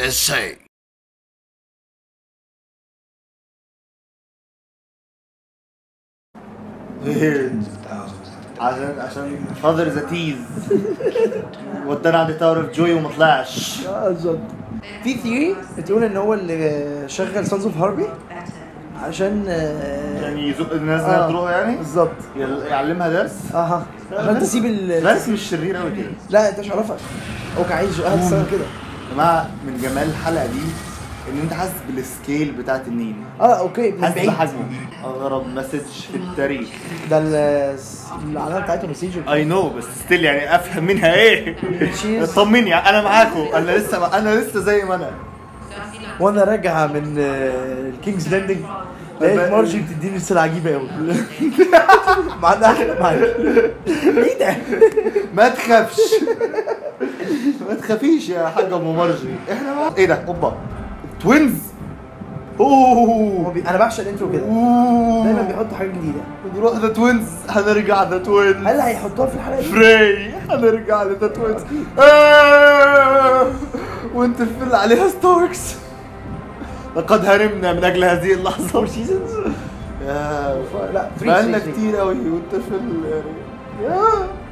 USA. عشان عشان فاذر ذا تيز ودانا عند تاور اوف جوي وما طلعش اه بالظبط في ثيوري بتقول ان هو اللي شغل سانز اوف هاربي عشان آه، يعني يزق الناس آه. انها تروح يعني بالظبط يل- يعلمها درس اها عشان تسيب ال درس مش شرير قوي كده لا انت مش عارفها هو كان عايز يزقها تستنى كده يا جماعه من جمال الحلقه دي ان انت حاسس بالسكيل بتاعت النيل اه اوكي من حاسس بعيد بحجمه اغرب مسج في التاريخ ده ال- العلامه بتاعته مسيج اي نو بس ستيل يعني افهم منها ايه Cheers. طمني انا معاكم انا لسه انا لسه زي ما انا وانا راجع من آه، الكينجز لاندنج لقيت بقى- مارجي بتديني رساله عجيبه قوي معانا احنا معاك ايه ده؟ ما تخافش ما تخافيش يا حاجه ام مرجي احنا مع... ايه ده اوبا توينز هو اوه بي... انا بعشق الانترو كده اوه دايما بيحط حاجات جديده نروح ذا توينز هنرجع ذا توينز هل هيحطوها في الحلقه دي؟ فري هنرجع لذا توينز آه! وانت الفل عليها ستاركس لقد هرمنا من اجل هذه اللحظه فور سيزونز؟ يا لا 3 بقالنا كتير قوي وانت في ال يا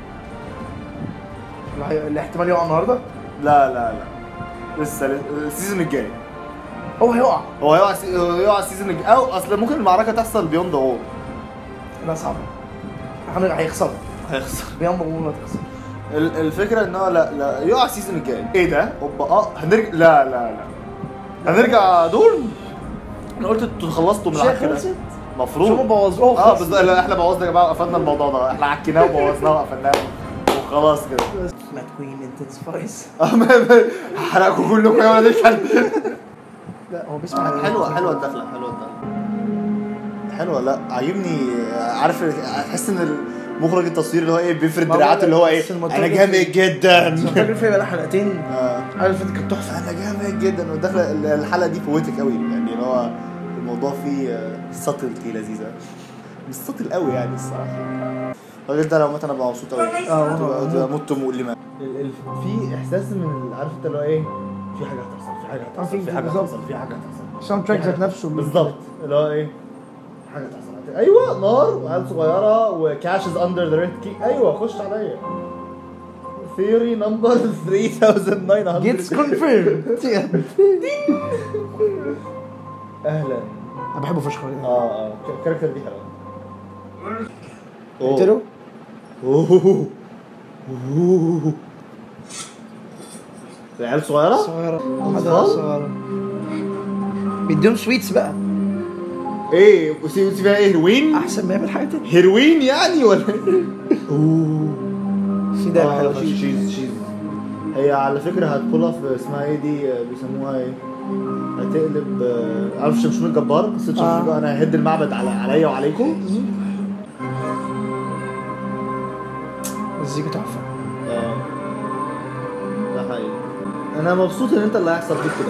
الاحتمال يقع النهارده لا لا لا لسه لسه- السيزون الجاي هو هيقع هو هيقع سي- هو هيقع السيزون الجاي او اصل ممكن المعركه تحصل بيوند ذا وول لا صعب هن- هيخسروا هيخسر بيوم ما تخسر ال- الفكره ان هو لا لا يقع السيزون الجاي ايه ده؟ اوبا اه هنرجع لا لا لا هنرجع دول انا قلت انتوا خلصتوا من شايف العك ده خلصت؟ المفروض شو بوظوه اه بس لا احنا بوظنا يا جماعه قفلنا الموضوع ده احنا عكيناه وبوظناه وقفلناه وخلاص كده مات كوين انتنسفايز اه ما- ما- هحرقكم كلكم يا ولد الكلب لا هو بيسمع حلوه حلوه الدخله حلوه الدخله حلوه لا عاجبني عارف تحس ان المخرج التصوير اللي هو ايه بيفرد ما هو دراعاته اللي هو ايه السينماتوجرافي- انا جامد جدا فاكر فيها بقى حلقتين آه. عارف انت كانت تحفه انا جامد جدا والدخله الحلقه دي فوتك قوي يعني اللي هو الموضوع فيه ساتلتي لذيذه مش ساتل قوي يعني الصراحه الراجل ده لو مات انا ببقى مبسوط قوي اه تبقى وانا تبقى موت مؤلمه في احساس من عارف انت اللي هو ايه في حاجه هتحصل في حاجه هتحصل في- في حاجه بالظبط. هتحصل في حاجه هتحصل الساوند تراك ذات نفسه بالظبط اللي هو ايه حاجه تحصل ايوه نار وعيال صغيره وكاشز اندر ذا ريد كي ايوه خش عليا ثيوري نمبر 3900 جيتس كونفيرم اهلا انا بحبه فشخ الراجل ده. اه اه الكاركتر دي حلوه قلت له اوه اوه العيال صغيره؟ صغيره أطفال؟ واحده صغيره بيديهم سويتس بقى ايه وسي وسي فيها ايه هيروين؟ احسن ما يعمل حاجه تانية هيروين يعني ولا اوه في ده آه، حلو شيز فشخ. شيز شيز هي على فكرة هتدخلها في اسمها ايه دي آه، بيسموها ايه؟ هتقلب آه، عارف شمشون الجبار قصة شمشون آه. الجبار انا ههد المعبد على عليا وعليكم مزيكا تحفه اه ده حقيقي انا مبسوط ان انت اللي هيحصل فيك كده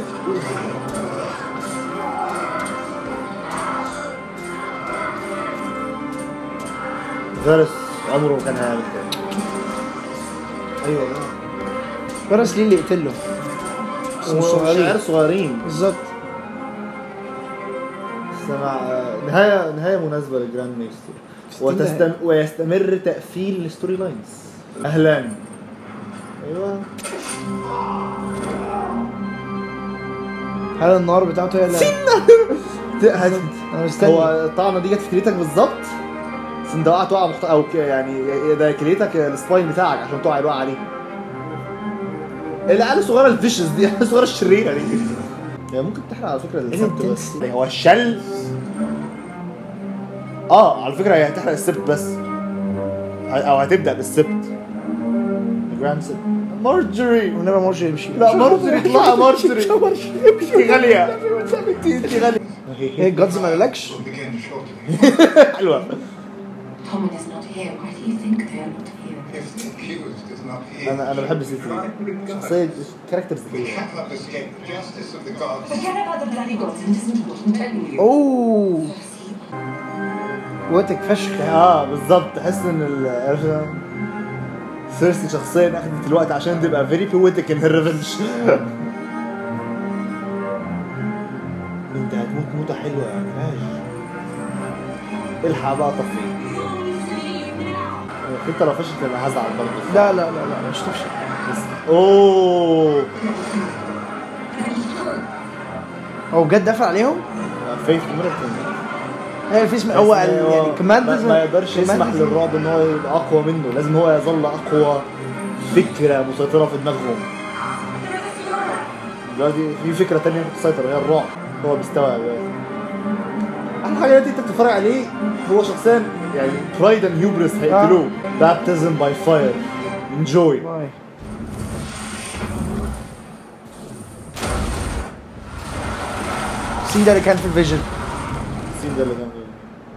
فارس عمره ما كان هيعمل كده ايوه جرس ليه اللي يقتله بس مش وشعير صغيرين صغيرين بالظبط سمع نهاية نهاية مناسبة للجراند ميستر وتستم... ويستمر تقفيل الستوري لاينز اهلا ايوه هل النار بتاعته هي اللي ت- هت- انا مستني هو الطعنه دي جت في كليتك بالظبط بس انت وقعت وقعه مخت... او ك- يعني ده كليتك السباين بتاعك عشان تقع الوقعه دي العيال الصغيره الفيشز دي العيال الصغيره الشريره دي هي ممكن تحرق على فكره السبت بس intensity. هو الشل اه على فكره هي هتحرق السبت بس ه- او هتبدا بالسبت الجراند سبت مارجري ونبقى مارجري يمشي لا مارجري اطلع مارجري انت غاليه انت انت غاليه ايه جادز ما قالكش begin shortly. حلوه Tommen is not here. Why do you think they are not here? If the accused is not here, انا انا بحب الست دي شخصيه كاركترز we cannot escape the justice of the gods. Forget about the bloody gods. It isn't what I'm telling you. اوه وقتك فشخ اه بالظبط تحس ان ال عارف سيرسي شخصيا اخذت الوقت عشان تبقى فيري بويتك ان هير ريفنج حلوه يا فاش الحق بقى طفي انت لو فشلت انا هزعل برضه لا لا لا لا مش تفشل اوه هو بجد دافع عليهم فيث ميرتون هي في اسم هو قال يعني كوماندرز ما يقدرش يسمح للرعب ان هو يبقى اقوى منه لازم هو يظل اقوى فكره مسيطره في دماغهم دلوقتي في فكره تانية ممكن تسيطر وهي الرعب هو بيستوعب يعني. احلى حاجه دلوقتي انت بتتفرج عليه هو شخصيا يعني برايد اند هيوبرس هيقتلوه بابتزم باي فاير انجوي باي السين ده اللي كان في الفيجن السين ده اللي كان فيه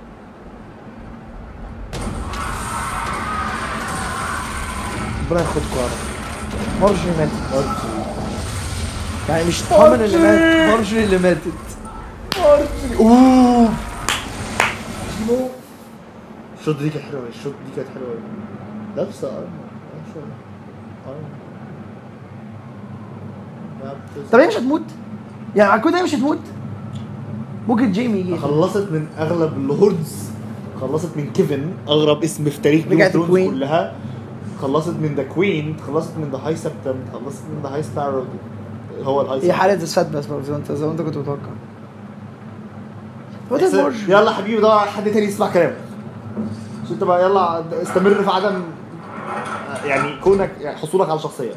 ربنا ياخدكم يا رب مارجري ماتت يعني مش تومن اللي مات مارجري اللي ماتت اوه الشوط دي كانت حلوه الشوط دي كانت حلوه لابسه ارمر لابسه ارمر طب هي مش هتموت؟ يعني على كده هي مش هتموت؟ ممكن جيمي يجي خلصت من اغلب اللوردز خلصت من كيفن اغرب اسم في تاريخ جيم رجعت اوف ثرونز الكوين. كلها خلصت من ذا كوين خلصت من ذا هاي سبتم خلصت من ذا هاي ستار هو الهاي هي حالة اسفات بس برضه زي ما انت زي ما انت كنت متوقع هو ده سبتم مارجري يلا حبيبي دور على حد تاني يسمع كلامك عشان تبقى يلا استمر في عدم يعني كونك يعني حصولك على شخصيه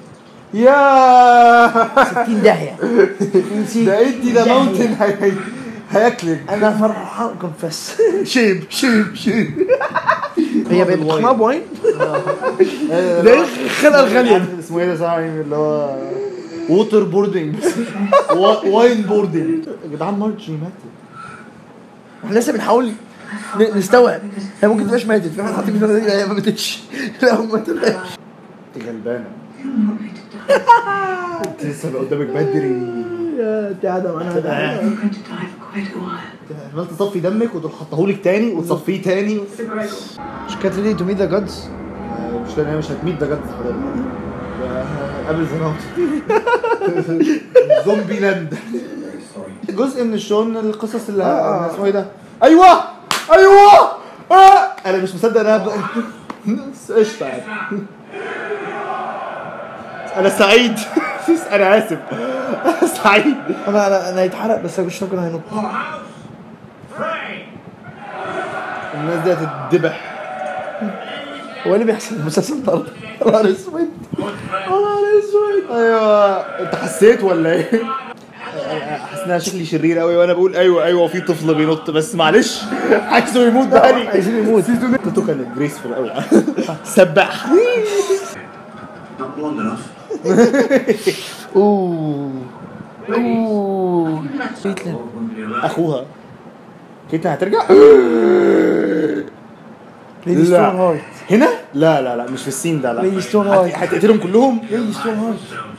يا 60 داهية نسيت. ده انت ده داهية. ماونتن هياكلك انا فرحان كونفس شيب شيب شيب هي بقت الواين. بتقنعها بواين ده ده ايه الخلقة الغالية دي؟ اسمه ايه ده صاحبي اللي هو ووتر بوردنج واين بوردنج يا جدعان مارجي ماتت احنا لسه بنحاول ن- نستوعب هي ممكن تبقاش ماتت في واحد حاطط في دماغه هي ما ماتتش لا ما ماتتش انت غلبانه You're not going to die. انت لسه اللي قدامك بدري يا انت قاعده معانا You're going to die for quite a while. عمال تصفي دمك وتروح حطهولك تاني وتصفيه تاني مش كانت ريدي تو ميت ذا جادز آه، مش لان هي مش هتميت ده جد حضرتك ده قبل زمان زومبي لاند جزء من الشون القصص اللي آه. اسمه ايه ده ايوه ايوه آه. انا مش مصدق ان انا ب- بس قشطه يعني انا سعيد انا اسف انا سعيد انا انا انا هيتحرق بس انا مش كنا هينط الناس دي هتتذبح هو إيه اللي بيحصل في المسلسل النهارده يا نهار اسود يا نهار اسود ايوه انت حسيت ولا ايه؟ حاسس ان انا شكلي شرير قوي وانا بقول ايوه ايوه في طفل بينط بس معلش عايزه يموت بقى عايزين يموت توتو كانت جريسفul قوي سباح Not long enough. اوه اوه كيتلين اخوها كيتنا هترجع ليدي ستون هارت هنا لا لا لا مش في السين ده لا ليدي ستون هت- هارت هتقتلهم كلهم ليدي ستون هارت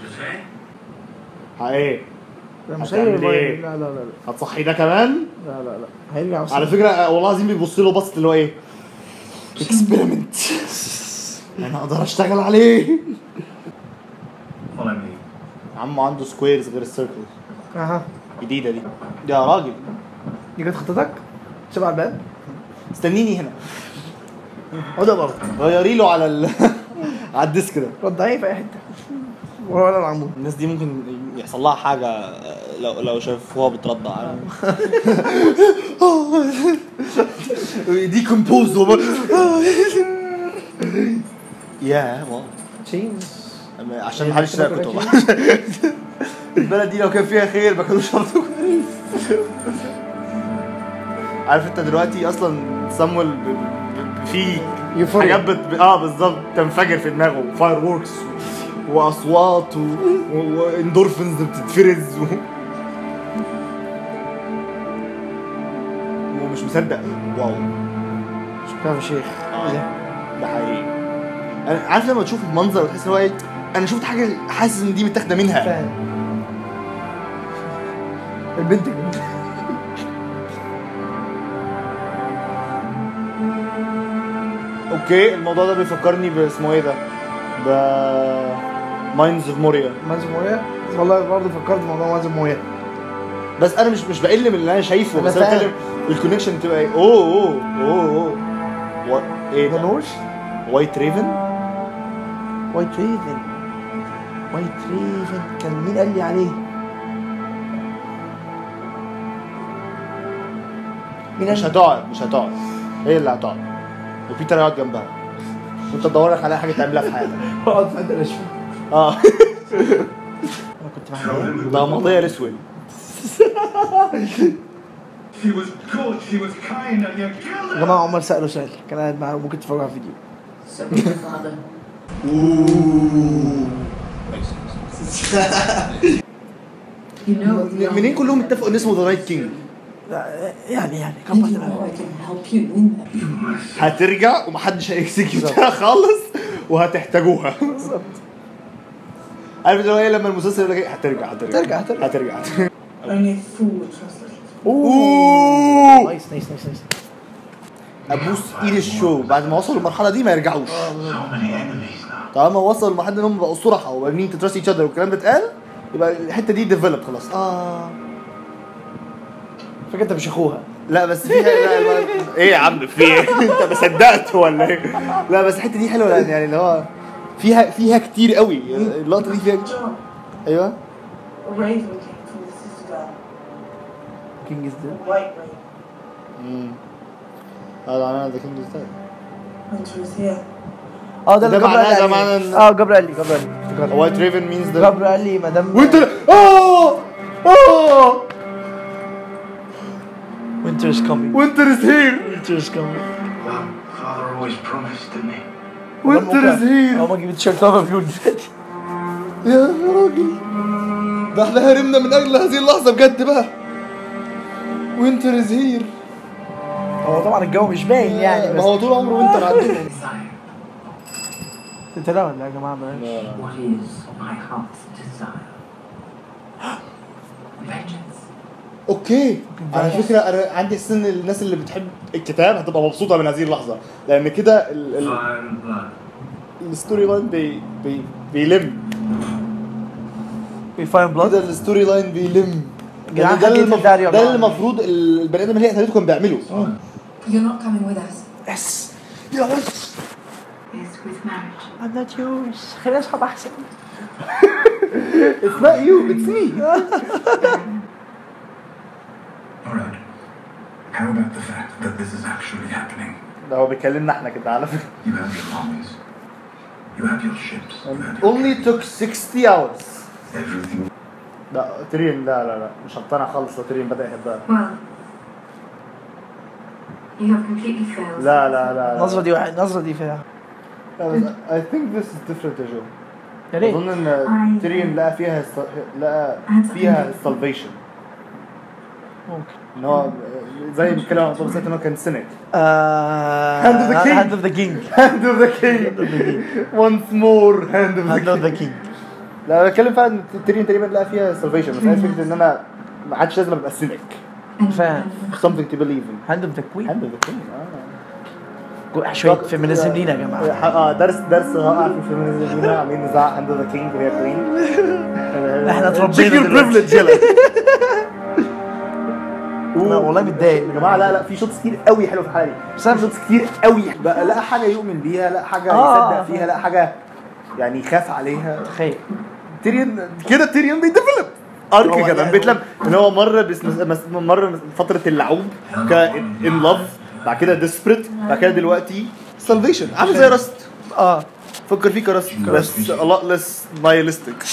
ايه لا مش هتعمل هيرجع إيه؟ لا لا لا لا هتصحي ده كمان لا لا لا هيرجع بس على فكره آه، والله العظيم بيبص له بصت اللي هو ايه اكسبيرمنت انا اقدر اشتغل عليه Follow me. عمو عنده سكويرز غير السيركلز اها جديده دي يا راجل دي كانت خطتك؟ شبه على الباب استنيني هنا هو ده برضه غيري له على ال... على الديسك ده رد عليه في اي حته ولا العمود الناس دي ممكن يحصل لها حاجه آه، لو لو شافوها بترضع دي كومبوز يا واو تشينز عشان محدش يلاقي كتب البلد دي لو كان فيها خير ما كانوش شرطوا عارف انت دلوقتي اصلا سامويل ب- ب- في يوفوريا. حاجات بت... اه بالظبط تنفجر في دماغه فاير ووركس واصوات و... و... واندورفنز بتتفرز و... ومش مصدق واو شكرا يا شيخ آه. ايه ده؟ ده حقيقي انا عارف لما تشوف المنظر وتحس ان هو ايه انا شفت حاجه حاسس ان دي متاخده منها فاهم البنت البنت اوكي الموضوع ده بيفكرني باسمه ايه ده ب ماينز اوف موريا مازن مويا والله برضه فكرت في موضوع مازن مويا بس انا مش مش بقل من اللي انا شايفه أنا بس انا فاهم. بتكلم الكونكشن تبقى ايه اوه اوه اوه اوه و... ايه ذا ده نورث وايت ريفن وايت ريفن وايت ريفن كان مين قال لي عليه؟ مين مش قال هتقعد مش هتقعد هي اللي هتقعد وبيتر هيقعد جنبها وانت تدور لك على حاجه تعملها في حياتك اقعد في حته اشوف اه انا كنت Tell بعمل him ده مضيع الاسود She was good, she was kind, and you killed يا her! جماعه عمر ساله سؤال كان قاعد معاه ممكن تتفرجوا على الفيديو So was your father. You know, منين كلهم اتفقوا ان اسمه ذا نايت كينج لا، يعني يعني And كبر you دماغك know I can help you win them. هترجع ومحدش هيكسكيوتها خالص وهتحتاجوها عارف اللي هو ايه لما المسلسل يقول لك ايه هترجع هترجع هترجع، هترجع. هترجع Only a fool would trust us. اوه نايس نايس نايس نايس ابوس ايد الشو بعد ما وصلوا المرحله دي ما يرجعوش So many enemies now. طالما وصلوا لمرحله ان هم بقوا صرحه وبنين تتراست ايتش اذر والكلام ده اتقال يبقى الحته دي ديفلوب خلاص اه فاكر انت مش اخوها لا بس فيها لا لا ايه يا عم في ايه انت ما صدقت ولا ايه لا بس الحته دي حلوه لان يعني اللي هو فيها فيها كتير قوي اللقطه دي فيها John, ايوه a raven came from the citadel. كينج از A white raven. امم هذا معناه ذا كينج Winter is here. اه ده ده اللي جبر معناه- قال ده لي معناه عليه. إن- اه جبر قال لي جبر قال لي افتكرت. وايت ريفن مينز ذا جبر قال لي ما دام وانت اه اه وينتر از كومينج وينتر از هير وينتر از كومينج Well, father always promised, didn't he? وينتر از هير اه ما جبت تيشيرت اوفر فيو دلوقتي يا راجل ده احنا هرمنا من اجل هذه اللحظه بجد بقى وينتر از هير هو طبعا الجو مش باين يعني ما بس هو طول عمره وينتر عندنا Desire. انت لا ولا يا جماعه بلاش What is my heart's desire? Vengeance. اوكي على فكره انا عندي احساس ان الناس اللي بتحب الكتاب هتبقى مبسوطه من هذه اللحظه لان كده ال- ال- Fire and blood. الستوري لاين بي بي بيلم في فاين كده بلاد الستوري لاين بيلم جدعان يعني ده حكيت اللي الدار يا المفروض ده اللي جماعة. المفروض البني ادم اللي هي قتلته كان بيعمله You're not coming with us. يس يس Yes, with marriage. I'm not yours خلينا اصحاب احسن It's not you it's me All right. How about the fact that this is actually happening? ده هو بيكلمنا احنا كده على فكره You have your armies. You have your ships. You have your only took 60 hours everything. لا ترين لا لا لا مش هقتنع خالص لو ترين بدا يحبها Well, you have completely failed. لا لا لا النظره دي واحد النظره دي فيها لا بس I think this is different يا جو يا ريت اظن ان I- تيريون لقى فيها است- لقى I- فيها salvation ممكن ان هو زي ما بيتكلم عن طب ان هو كان سينيك آه Hand of the king. هاند اوف ذا كينج hand of the king once more hand of the هاند اوف ذا king كينج لا انا بتكلم فعلا إن تيريون تقريبا لقى فيها salvation بس عايز فكره ان انا ما عادش لازم ابقى سينيك And, فاهم. and something to believe in هاند اوف ذا كوين hand of the king اه شويه فيمينيزم لينا يا جماعه اه درس درس رائع في الفيمينيزم لينا عاملين نزاع هاند ذا كينج وهي كوين احنا اتربينا Check your دلوقتي. privilege يلا انا والله متضايق يا جماعه لا لا في شوتس كتير قوي حلو في الحلقه دي بس أنا- في شوتس كتير قوي بقى لقى حاجه يؤمن بيها لقى حاجه آه. يصدق فيها لقى حاجه يعني يخاف عليها تخيل تيريون كده تيريون بيديفلوب ارك هو كده يعني- بيتلم ان هو مره بس مس- مره مس- فتره اللعوب كان ان لاف بعد كده ديسبريت بعد كده دلوقتي سالفيشن عامل زي راست اه فكر فيه كراست بس a lot less nihilistic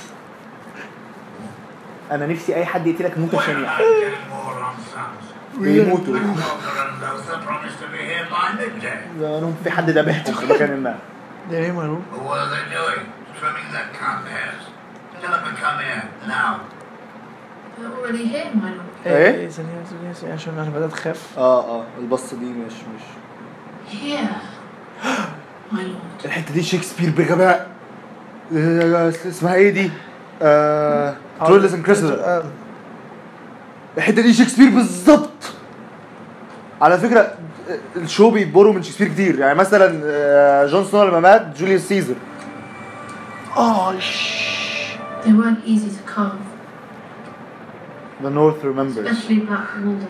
انا نفسي اي حد يقتلك موت عشان يعني getting more on sons. بيموتوا Walker and Lothar promised to be here by midday. لأنهم في حد ذبحهم في مكان ما ده ايه مالو But what are they doing? Trimming their cat hairs. Tell them to come here, now. They're already here, my lord. إيه؟ ايه ثانيه ثانيه ثانيه عشان انا بدات اخاف اه اه البصه دي مش مش Here, my lord. الحته دي شكسبير بغباء آه، اسمها ايه دي؟ آه ترولس اند كريسلر آه، الحته دي شكسبير بالظبط على فكره الشو بيبروا من شكسبير كتير يعني مثلا آه، جون سنو لما مات جوليوس سيزر اه ش- They weren't easy to carve. The North remembers Especially Black Widow.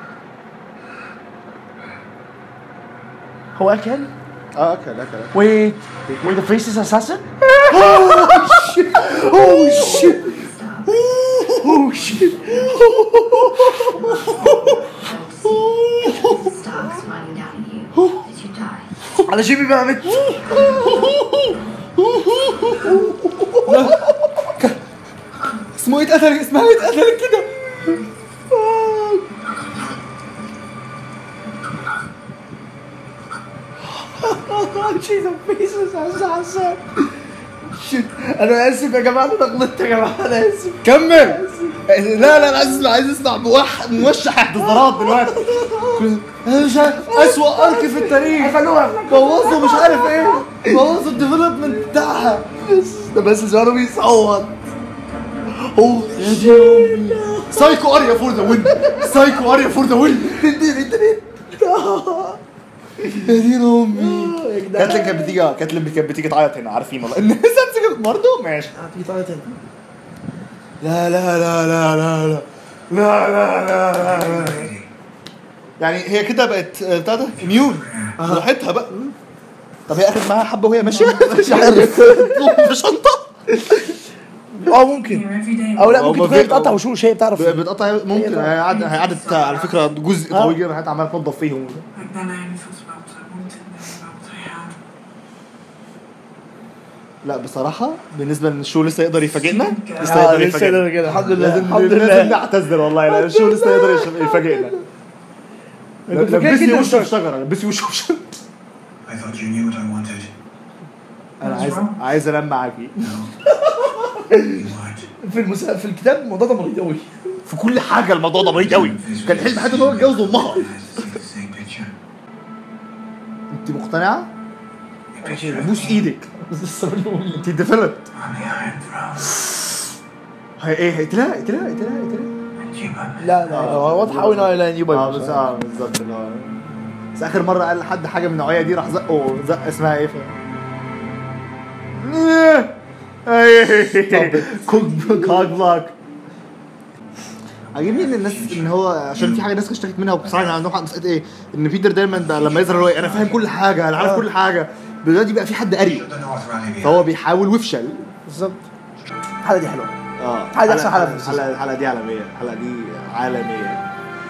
هو اكل اه اكل اكل أكل. Wait, wait, the faceless assassin? oh shit! Oh shit! Oh shit! Stark smiling down at you as you die. على جيبي بقى بنت اسمه يتقتل اسمها يتقتل كده She's a faceless assassin. شيت انا اسف يا جماعه انا غلطت يا جماعه انا اسف كمل لا لا انا عايز اسمع عايز اسمع موح- موشح اعتذارات دلوقتي انا مش عارف اسوأ ارك في التاريخ بوظوا مش عارف ايه بوظوا الديفلوبمنت بتاعها ده بس زمانه بيصوت اوه يا دي امي سايكو اريا فور ذا وين سايكو اريا فور ذا وين يا دين امي كاتلين كانت بتيجي كاتلين كانت بتيجي تعيط هنا عارفين والله الناس امسكت برضه ماشي لا لا لا لا لا لا لا لا لا لا لا يعني هي كده بقت آه، بتاع ده اميون براحتها بقى طب هي اخذت معاها حبه وهي ماشيه مش عارف في شنطه اه ممكن Here every day. او لا أو ممكن ما تكون في- بتقطع وشوش هي بتعرف بتقطع ممكن هي قعدت هي قعدت على فكره جزء آه. طويل جدا قعدت عماله تنظف فيهم Like then I only thought about what I wanted and then about what I had. لا بصراحه بالنسبه ان الشو لسه يقدر يفاجئنا لسه آه، يقدر لسه يقدر يفاجئنا كده الحمد لله لازم الحمد لازم لله نعتذر والله لا الشو لسه يقدر يش- يفاجئنا كنت فاكر لبسني كده وشه في مش- الشجره لبسني وشه في الشجره I thought you knew what I wanted. انا عايز عايز انام معاكي No. you lied. في المسا... في الكتاب الموضوع ده مريض قوي في كل حاجه الموضوع ده مريض قوي كان حلم حياته ان هو يتجوز امها I had to see the same picture. انت مقتنعه؟ A picture of بوس ايدك انت ديفلوبت on the Iron Throne. هي ايه هيقتلها هيقتلها هيقتلها هيقتلها And you لا لا هو واضح قوي ان هو لا نيو اه بس اه بالظبط اللي هو بس اخر مره قال لحد حاجه من النوعيه دي راح زقه زق اسمها ايه كوك كوك بلوك عاجبني ان الناس ان هو عشان في حاجه الناس اشتكت منها وبصراحه عندهم حق مسألة ايه ان بيتر دايما ده لما يظهر هو إيه، انا فاهم كل حاجه انا عارف كل حاجه دلوقتي بقى في حد قري should the North rally me. فهو بيحاول ويفشل بالظبط الحلقه دي حلوه اه هذه أحسن حلقة في المسلسل. الحلقه الحلقه دي عالميه الحلقه دي عالميه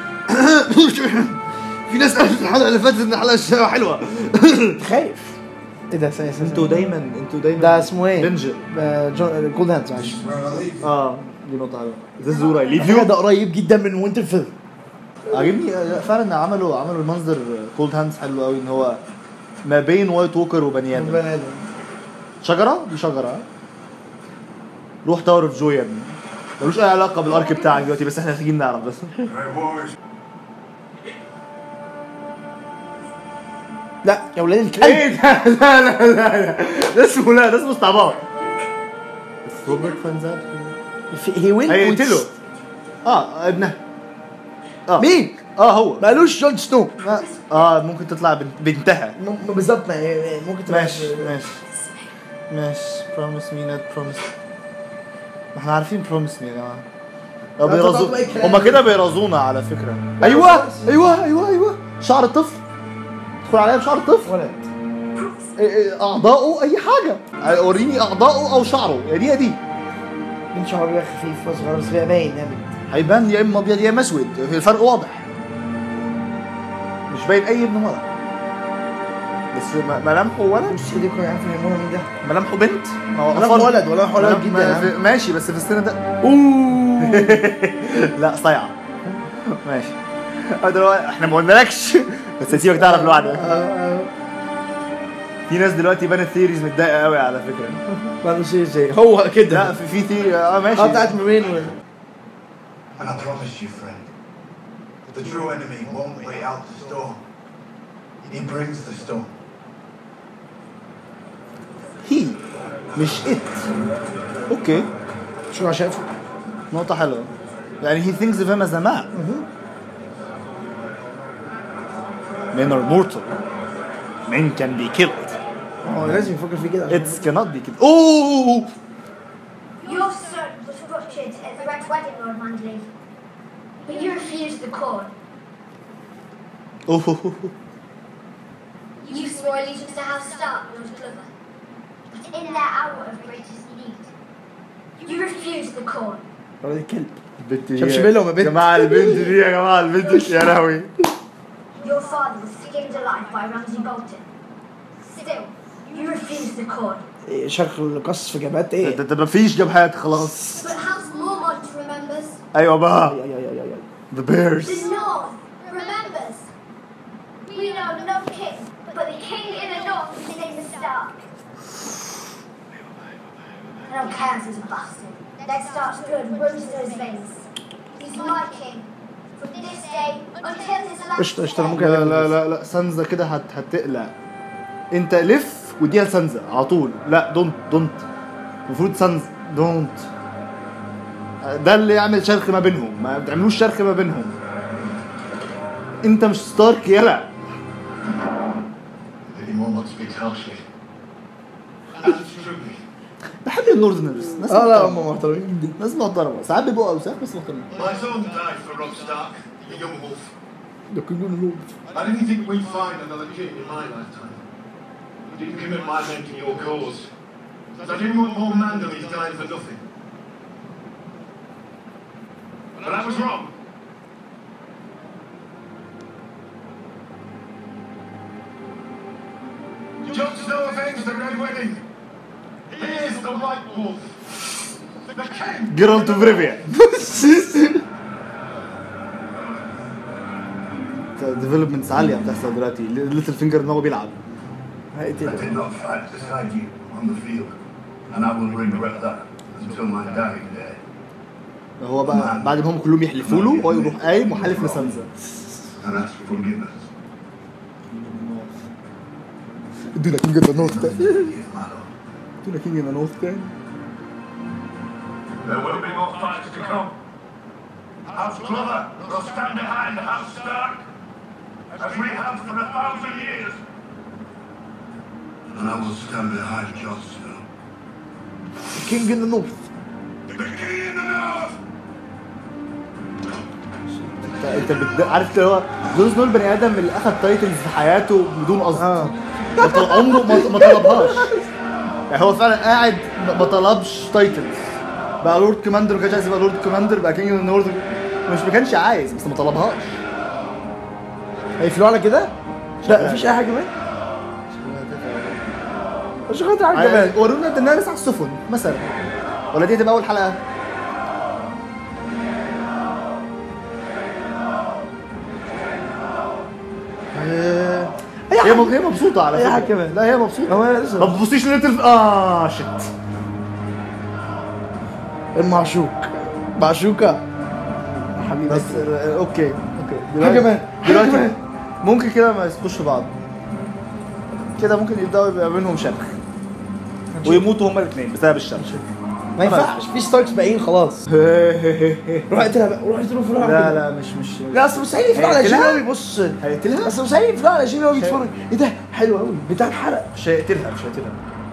في ناس قالت الحلقه اللي فاتت ان الحلقه حلوه خايف ايه ده ثانية ثانية. انتوا دايما انتوا دايما ده اسمه ايه؟ بنج آه، جون جولد هاندز معلش Where I leave. اه دي نقطه حلوه ذا زورا ليف الفيلم يو ده قريب جدا من وينتر فيل عاجبني آه، فعلا عملوا عملوا المنظر كولد هاندز حلو قوي ان هو ما بين وايت ووكر وبني ادم بني ادم شجره دي شجره ها؟ روح تاور اوف جو يا ابني ملوش اي علاقه بالارك بتاعك دلوقتي بس احنا محتاجين نعرف بس Right, boys. لا يا ولاد الكلب ايه ده لا لا لا لا ده اسمه لا ده اسمه استعباط بس روبرت فانزات هي وين هيقتله اه ابنها اه مين؟ اه هو مالوش جون سنو ما- اه ممكن تطلع بنت بنتها م- بالظبط ما- يعني ممكن تبقى ماشي ماشي ماشي promise me not promise ما احنا عارفين promise me يا جماعه لو لا، بيرزو تطلع أي كلام. هما كده بيرزونا على فكره ايوه ايوه ايوه ايوه شعر الطفل ادخل عليا بشعر الطفل ولد إيه- إيه، اعضائه اي حاجه وريني اعضائه او شعره يا دي يا دي بنت شعرها خفيف واصغر بس بقى باين نعمل هيبان يا اما ابيض يا اما اسود الفرق واضح مش باين اي ابن ولد بس م- ملامحه ولد بص دي كنا عارفين هيعملوها مين ده ملامحه بنت ما هو ملامحه أطفال- ولد ملامحه ولد ملامح- جدا ما- يا في- عم. ماشي بس في السن ده لا صيعه ماشي هو دلوقتي احنا ما قلنالكش بس هسيبك تعرف لوحدك في ناس دلوقتي بنت ثيريز متضايقه قوي على فكره مالوش شيء زي هو كده لا في في ثيري اه ماشي اه بتاعت مين و- And I promise you, friend, that the true enemy won't wait out the storm. He brings the storm. هي مش ات اوكي شو شايفه نقطة حلوة يعني he thinks of him as a man men are mortal men can be killed هو لازم يفكر فيه كده عشان- It's cannot be killed اوه Your son was butchered at the Red Wedding, Lord Manderley. But you refused the court. اوه You swore allegiance to House Stark, Lord Glover. But in their hour of greatest need, you refused the court. ولد الكلب البنت دي شافش بينهم يا بنت. يا جماعه البنت دي يا جماعه البنت دي يا لهوي Your father was skinned alive by Ramsay Bolton. Still, you refused the court. إيه، شرخ القص في جبهات ده ايه ده مفيش جبهات خلاص But House Mormont remembers. ايوه بقى يا يا يا يا يا. ذا بيرز The North remembers. We know no king, but the king in the North is named the Stark. I don't care if he's a bastard. Ned Stark's blood runs through his veins. He's my king. From this day until his last قشطة قشطة أنا day. ممكن لا أعمل لا كده. لا لا سانزا كده هت هتقلق انت لف وديها لسانزا على طول لا دونت دونت المفروض سانزا دونت ده اللي يعمل شرخ ما بينهم ما بتعملوش شرخ ما بينهم انت مش ستارك يلا Lady Mormont speaks harshly. That's true. بحب النوردنرز ناس اه لا محترمة. هم محترمين جدا ناس محترمة ساعات بيبقوا اوساخ بس محترمين My son died for Rob Stark, the young wolf. لكن يقولوا له I didn't think we'd find another king in my lifetime. You didn't commit my men to your cause. I didn't want more Mandalese dying for nothing. But I was wrong. Jon Snow avenged the Red Wedding. He is the White Wolf. The king. جيرالت اوف ريفيا ديفلوبمنتس عالية بتحصل دلوقتي ليتل فينجر ان هو بيلعب I هيقتله did not fight beside you on the field, and I will regret that until my dying day. هو بقى بعد ما هم كلهم يحلفوا له هو يروح قايم وحالف لسانزا And ask for forgiveness. ادونا كينج ذا نورث تاني Forgive my lord. ادونا كينج ذا نورث تاني There will be more fights to come. House Glover will stand behind House Stark, as we have for a thousand years. And I will stand behind Jon Snow. كينج ان ذا نورث The king in the north! انت انت بت... عارف اللي هو جون سنو البني ادم اللي اخد تايتلز في حياته بدون قصد اه ما طل- عمره ما ما طلبهاش يعني هو فعلا قاعد ما- ما طلبش تايتلز بقى لورد كوماندر ما كانش عايز يبقى لورد كوماندر بقى كينج نورث مش ما كانش عايز بس ما طلبهاش هيقفلوا على كده؟ لا مفيش اي حاجه كمان مش خاطر حاجه كمان ورونا ديناريس على السفن مثلا ولا دي هتبقى اول حلقه آه، اي هي حاجه مب- هي مبسوطه على أي فكره حاجة كمان. لا هي مبسوطه هو أنا ما لسه تبصيش للتلف اه شت المعشوق معشوقه حبيبي بس آه، اوكي اوكي حاجة كمان، حاجة دلوقتي كمان. ممكن كده ما يسقوش في بعض كده ممكن يبداوا يبقى بينهم شرخ ويموتوا هما الاثنين بسبب الشرخ ما ينفعش في ستاركس باقيين خلاص روح اقتلها بقى روح اقتلها في الروح لا لا مش مش لا اصل مستحيل يقفلوا على جيمي هيقتلها؟ وهو بيبص هيقتلها اصل مستحيل يقفلوا على جيمي وهو بيتفرج ايه ده حلو قوي بتاع اتحرق مش هيقتلها مش هيقتلها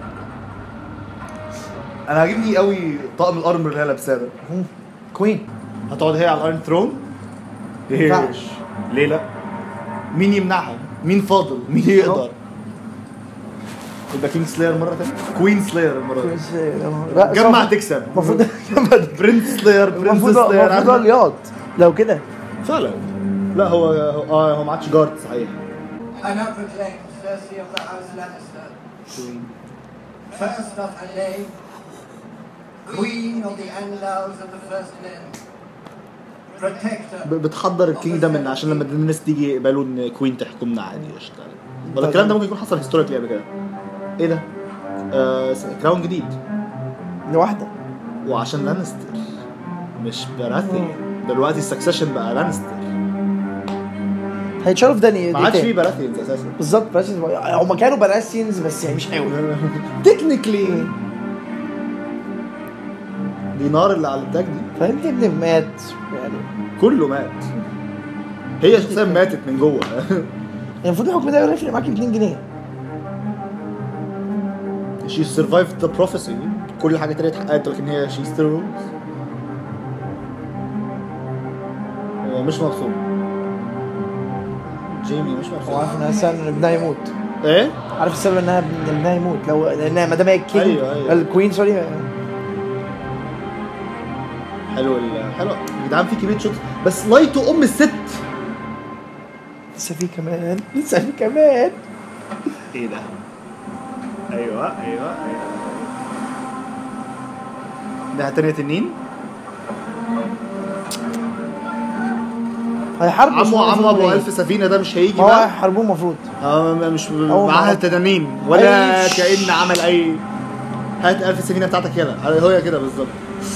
انا عاجبني قوي طقم الارمر اللي هي لابساه ده كوين هتقعد هي على الايرون ثرون ينفعش. ليه لا مين يمنعها مين فاضل مين يقدر يبقى كينج سلاير مره ثانيه كوين سلاير المره دي جمع تكسب المفروض برنس سلاير برنس المفروض سلاير المفروض عارفة؟ الياض لو كده فعلا لا هو هو- اه هو ما عادش جارد صحيح I now proclaim Cersei of the House Lannister, first of her name, Queen of the Andals of the First Land, Protector. ب- بتحضر الكينجدم ان عشان لما الناس تيجي يقبلوا ان كوين تحكمنا عادي قشطه ولا الكلام ده ممكن يكون حصل هيستوريكلي قبل كده ايه ده؟ آه س- كراون جديد لوحده وعشان لانستر مش براثيون دلوقتي السكسيشن بقى لانستر هيتشالوا في داني ما عادش فيه براثيونز اساسا بالظبط براسينز هم كانوا براسينز بس يعني مش قوي تكنيكلي دي نار اللي على التاج دي فهمت ابني مات يعني كله مات هي شخصيا ماتت من جوه المفروض الحكم ده يفرق معاك ب 2 جنيه شي سرفايفد ذا بروفيسي كل حاجه تانية اتحققت لكن هي شي ستيل رولز هو مش مبسوط جيمي مش هو مبسوط عارف انها سبب ان ابنها يموت ايه؟ عارف السبب انها ان ابنها يموت لو لانها ما دام هي الكينج أيوة، أيوة. الكوين سوري حلو ال- حلو يا جدعان في كميه شوت بس لايتو ام الست لسه في كمان لسه في كمان ايه ده؟ ايوه ايوه ايوه ده تانية تنين هيحاربوا عمو اسمه عمو ابو المفروض الف سفينه ده مش هيجي ما هو بقى هيحاربوه المفروض اه م- مش أول معاها مرة. تنانين ولا أي كأن عمل اي هات الف سفينه بتاعتك يلا هو كده بالظبط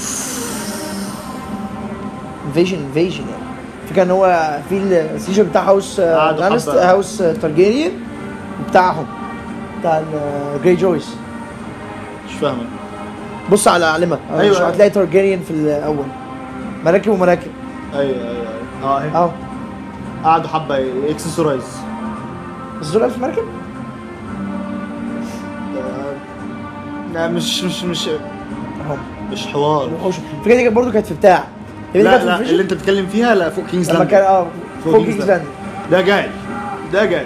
انفيجن انفيجن يعني الفكره ان هو في السيجر بتاع هاوس قعدوا لانست حبة. هاوس تارجيريان بتاعهم بتاع الجري جويس مش فاهمه بص على علمك أيوة. أيوة. هتلاقي تارجيريان في الاول مراكب ومراكب ايوه ايوه ايوه اه اهي اه قعدوا حبه اكسسورايز بس دول 1000 مركب لا مش مش مش هم مش حوار الوحوش الفكره دي كانت برضه كانت في بتاع هي دي لا كانت في لا الفيجن؟ اللي انت بتتكلم فيها لا فوق كينجز لما لاند كان اه فوق فوق كينجز كينجز لاند. لاند ده جاي ده جاي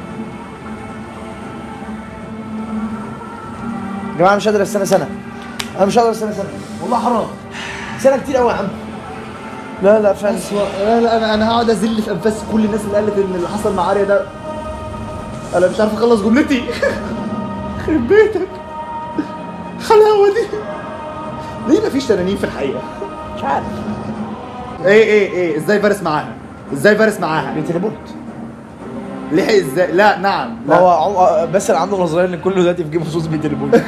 يا جماعه مش قادر استنى سنه انا مش قادر استنى سنه والله حرام سنه كتير قوي يا عم لا لا فعلا لا لا انا انا هقعد ازل في انفاس كل الناس اللي قالت ان اللي حصل مع اريا ده انا مش عارف اخلص جملتي يخرب بيتك الحلاوه دي ليه مفيش تنانين في الحقيقه؟ مش عارف ايه ايه ايه ازاي فارس معاها؟ ازاي فارس معاها؟ بيتليبورت لحق ازاي؟ لا نعم ما لا. هو عم- بس اللي عنده نظريه ان كله دلوقتي في جيم اوف ثرونز بيتليبورت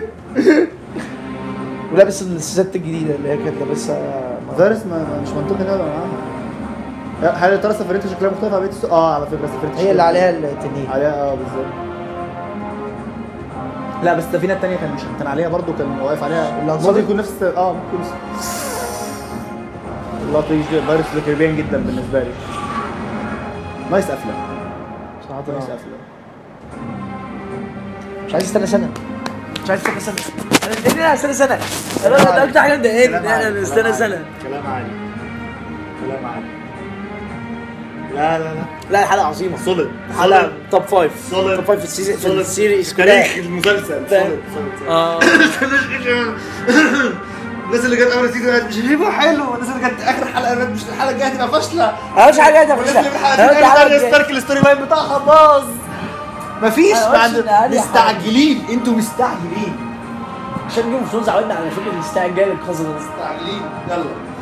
ولابس الست الجديده اللي هي كانت لابسها فارس ما ما- مش منطقي ان أنا أبقى معاها هل يا ترى سفريتها شكلها مختلف عن بقيه السوق؟ اه على فكره سفريتها هي اللي عليها التنين عليها اه بالظبط لا بس السفينه الثانيه كان مش كان عليها برضه كان واقف عليها اللي ممكن يكون نفس اه ممكن يكون اللقطه دي فيروس الكاريبيان جدا بالنسبه لي نايس قفله صراحه نايس آه. قفله مش عايز استنى سنه مش عايز استنى سنه انا ليه استنى سنه انا ده اكتر حاجه مضايقاني ان انا استنى سنه كلام عالي كلام عالي لا لا لا لا الحلقه عظيمه سوليد حلقه توب فايف Solid. توب فايف في السيزون في Solid. السيريز تاريخ كلها المسلسل فاهم. solid، solid. اه الناس اللي جت اول سيزون قالت مش هيبقى حلو الناس اللي جت اخر حلقه قالت مش الحلقه الجايه هتبقى فاشله انا مش حاجه ده والناس اللي في الحلقه دي قالت ستارك الستوري لاين بتاعها باظ مفيش أنا بعد قلتش إن أقل مستعجلين انتوا مستعجلين عشان جيم اوف ثرونز عودنا على فكره الاستعجال القذر ده مستعجلين يلا